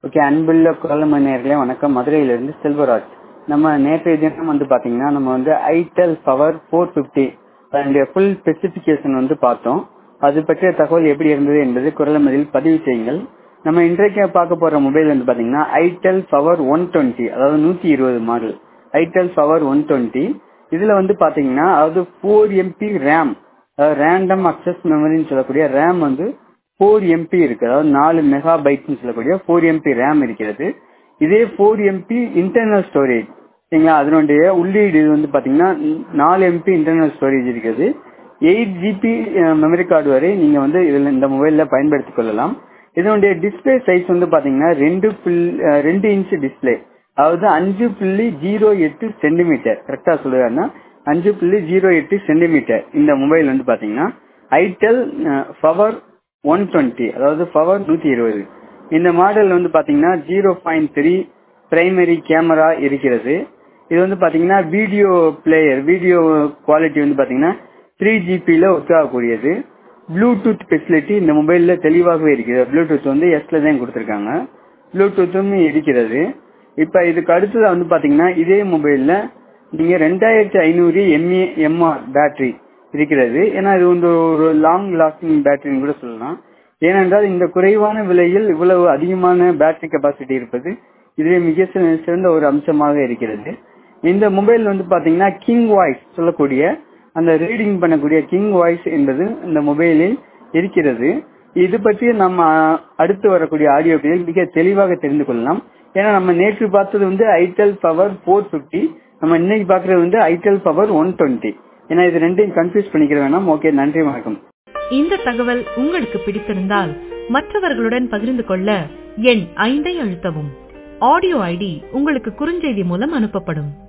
okay அன்புள்ள குரலம நேர்களே வணக்கம் மதுரையிலிருந்து செல்வராஜ் நம்ம நேற்றைய தினம் வந்து பாத்தீங்கன்னா நம்ம வந்து ஐடெல் பவர் ஃபோர் பிப்டி அதனுடைய ஃபுல் ஸ்பெசிபிகேஷன் வந்து பார்த்தோம் அது பற்றிய தகவல் எப்படி இருந்தது என்பது குரலமதில் பதிவு செய்யுங்கள் நம்ம இன்றைக்கு பார்க்க போற மொபைல் வந்து பாத்தீங்கன்னா ஐடெல் பவர் ஒன் டுவெண்ட்டி அதாவது நூத்தி இருபது model itel power one twenty இதுல வந்து பாத்தீங்கன்னா அதாவது ஃபோர் எம்பி ரேம் அதாவது ரேண்டம் அக்சஸ் மெமரின்னு சொல்லக்கூடிய ரேம் வந்து ஃபோர் எம்பி இருக்கு அதாவது நாலு மெகா பைட்னு சொல்லக்கூடிய ஃபோர் எம்பி ரேம் இருக்கிறது இதே ஃபோர் எம்பி இன்டர்னல் ஸ்டோரேஜ் சரிங்களா அதனுடைய உள்ளீடு இது வந்து பாத்தீங்கன்னா நாலு எம்பி இன்டர்னல் ஸ்டோரேஜ் இருக்குது எயிட் ஜிபி மெமரி கார்டு வரை நீங்க வந்து இதுல இந்த மொபைல்ல பயன்படுத்திக் கொள்ளலாம் இதனுடைய டிஸ்பிளே சைஸ் வந்து பாத்தீங்கன்னா ரெண்டு ரெண்டு இன்ச் டிஸ்பிளே அதாவது அஞ்சு புள்ளி ஜீரோ எட்டு சென்டிமீட்டர் கரெக்டா சொல்லுவாருன்னா அஞ்சு புள்ளி ஜீரோ எட்டு சென்டிமீட்டர் இந்த மொபைல் வந்து பாத்தீங்கன்னா ஐடெல் பவர் ஒன் டுவெண்ட்டி அதாவது பவர் நூத்தி இருபது இந்த மாடல் வந்து பாத்தீங்கன்னா zero point three primary camera இருக்கிறது இது வந்து பாத்தீங்கன்னா வீடியோ பிளேயர் வீடியோ குவாலிட்டி வந்து பாத்தீங்கன்னா த்ரீ ஜிபியில ஒர்க் ஆகக்கூடியது ப்ளூடூத் ஃபெசிலிட்டி இந்த மொபைல்ல தெளிவாகவே இருக்குது ப்ளூடூத் வந்து எஸ்ல தான் கொடுத்துருக்காங்க ப்ளூடூத்தும் இருக்கிறது இப்ப இதுக்கு அடுத்தது வந்து பாத்தீங்கன்னா இதே மொபைல்ல நீங்க ரெண்டாயிரத்தி ஐநூறு எம்ஏ எம்ஆர் பேட்டரி இருக்கிறது ஏன்னா இது வந்து ஒரு லாங் லாஸ்டிங் பேட்டரின்னு கூட சொல்லலாம் ஏனென்றால் இந்த குறைவான விலையில் இவ்வளவு அதிகமான பேட்டரி கெபாசிட்டி இருப்பது இதுவே மிக சிறந்த ஒரு அம்சமாக இருக்கிறது இந்த மொபைல் வந்து பாத்தீங்கன்னா கிங் வாய்ஸ் சொல்லக்கூடிய அந்த ரீடிங் பண்ணக்கூடிய கிங் வாய்ஸ் என்பது இந்த மொபைலில் இருக்கிறது இது பற்றி நம்ம அடுத்து வரக்கூடிய ஆடியோக்களில் மிக தெளிவாக தெரிந்து கொள்ளலாம் ஏன்னா நம்ம நேற்று பார்த்தது வந்து ஐடெல் பவர் போர் பிப்டி நம்ம இன்னைக்கு பாக்குறது வந்து ஐடெல் பவர் ஒன் டுவெண்ட்டி ஏன்னா இது ரெண்டையும் கன்ஃபியூஸ் பண்ணிக்கிற வேணாம் ஓகே நன்றி வணக்கம் இந்த தகவல் உங்களுக்கு பிடித்திருந்தால் மற்றவர்களுடன் பகிர்ந்து கொள்ள எண் ஐந்தை அழுத்தவும் ஆடியோ ஐடி உங்களுக்கு குறுஞ்செய்தி மூலம் அனுப்பப்படும்